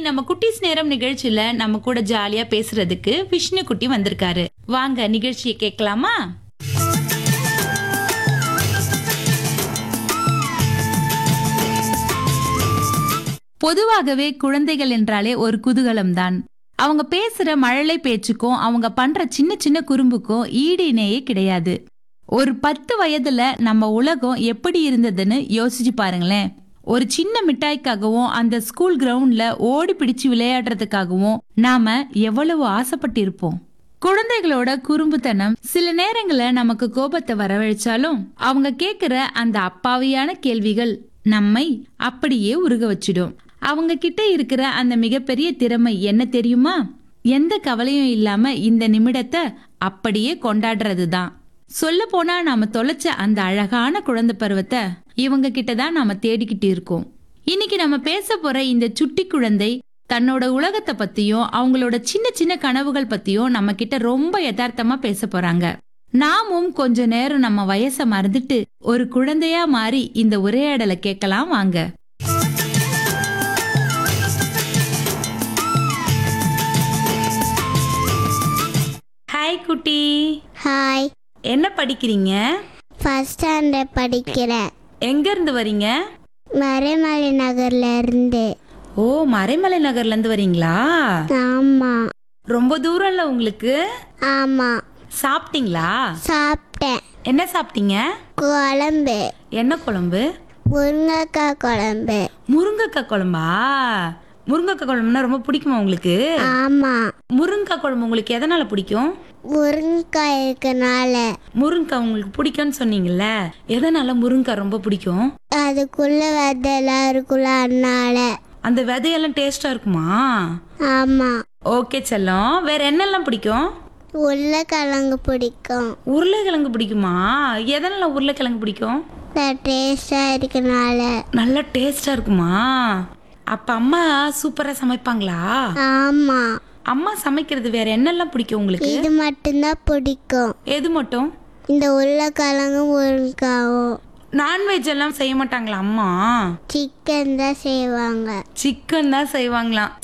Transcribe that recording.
நம்ம குட்டீஸ் நேரம் நிகழ்ச்சியில நம்ம கூட ஜாலியா பேசுறதுக்கு விஷ்ணு குட்டி வந்திருக்காரு வாங்க நிகழ்ச்சியை கேட்கலாமா பொதுவாகவே குழந்தைகள் என்றாலே ஒரு குதூகலம்தான் அவங்க பேசுற மழலை பேச்சுக்கும் அவங்க பண்ற சின்ன சின்ன குறும்புக்கும் ஈடு இணையே கிடையாது ஒரு பத்து வயதுல நம்ம உலகம் எப்படி இருந்ததுன்னு யோசிச்சு பாருங்களேன் ஒரு சின்ன மிட்டாய்க்காகவும் அந்த ஸ்கூல் கிரவுண்ட்ல ஓடி பிடிச்சு விளையாடுறதுக்காகவும் நாம எவ்வளவு ஆசைப்பட்டிருப்போம் குழந்தைகளோட குறும்புத்தனம் சில நேரங்கள்ல நமக்கு கோபத்தை வரவழைச்சாலும் அவங்க கேக்குற அந்த அப்பாவியான கேள்விகள் நம்மை அப்படியே உருக வச்சிடும் அவங்க கிட்ட இருக்கிற அந்த மிகப்பெரிய திறமை என்ன தெரியுமா எந்த கவலையும் இல்லாம இந்த நிமிடத்தை அப்படியே கொண்டாடுறது தான் சொல்ல போனா நாம தொலைச்ச அந்த அழகான குழந்தை பருவத்தை இவங்க கிட்ட தான் நாம தேடிக்கிட்டு இருக்கோம் இன்னைக்கு நம்ம பேச போற இந்த சுட்டி குழந்தை தன்னோட உலகத்தை பத்தியும் அவங்களோட சின்ன சின்ன கனவுகள் பத்தியும் நம்ம கிட்ட ரொம்ப யதார்த்தமா பேச போறாங்க நாமும் கொஞ்ச நேரம் நம்ம வயசை மறந்துட்டு ஒரு குழந்தையா மாறி இந்த உரையாடலை கேட்கலாம் வாங்க ஹாய் குட்டி ஹாய் என்ன படிக்கிறீங்க ஃபர்ஸ்ட் ஸ்டாண்டர்ட் படிக்கிறேன் எங்க இருந்து வரீங்க மறைமலை நகர்ல இருந்து ஓ மறைமலை நகர்ல இருந்து வரீங்களா ஆமா ரொம்ப தூரம்ல உங்களுக்கு ஆமா சாப்பிட்டீங்களா சாப்பிட்டேன் என்ன சாப்பிட்டீங்க குழம்பு என்ன குழம்பு முருங்கைக்காய் குழம்பு முருங்கைக்காய் குழம்பா முருங்கைக்காய் குழம்புனா ரொம்ப பிடிக்குமா உங்களுக்கு ஆமா முருங்கைக்காய் குழம்பு உங்களுக்கு எதனால பிடிக்கும் முருங்கைக்காய் இருக்கனால முருங்கைக்காய் உங்களுக்கு பிடிக்கும்னு சொன்னீங்கல்ல எதனால முருங்கைக்காய் ரொம்ப பிடிக்கும் அதுக்குள்ள விதையெல்லாம் இருக்குல்ல அதனால அந்த விதையெல்லாம் டேஸ்டா இருக்குமா ஆமா ஓகே செல்லம் வேற என்னெல்லாம் பிடிக்கும் உருளைக்கிழங்கு பிடிக்கும் உருளைக்கிழங்கு பிடிக்குமா எதனால உருளைக்கிழங்கு பிடிக்கும் டேஸ்டா இருக்கனால நல்ல டேஸ்டா இருக்குமா அப்ப அம்மா சூப்பரா சமைப்பாங்களா ஆமா அம்மா சமைக்கிறது வேற என்னெல்லாம் பிடிக்கும் உங்களுக்கு இது மட்டும்தான் பிடிக்கும் எது மட்டும் இந்த உருளைக்கிழங்கு முருங்காவும் நான்வெஜ் எல்லாம் செய்ய மாட்டாங்களா அம்மா சிக்கன் தான் செய்வாங்க சிக்கன் தான் செய்வாங்களாம்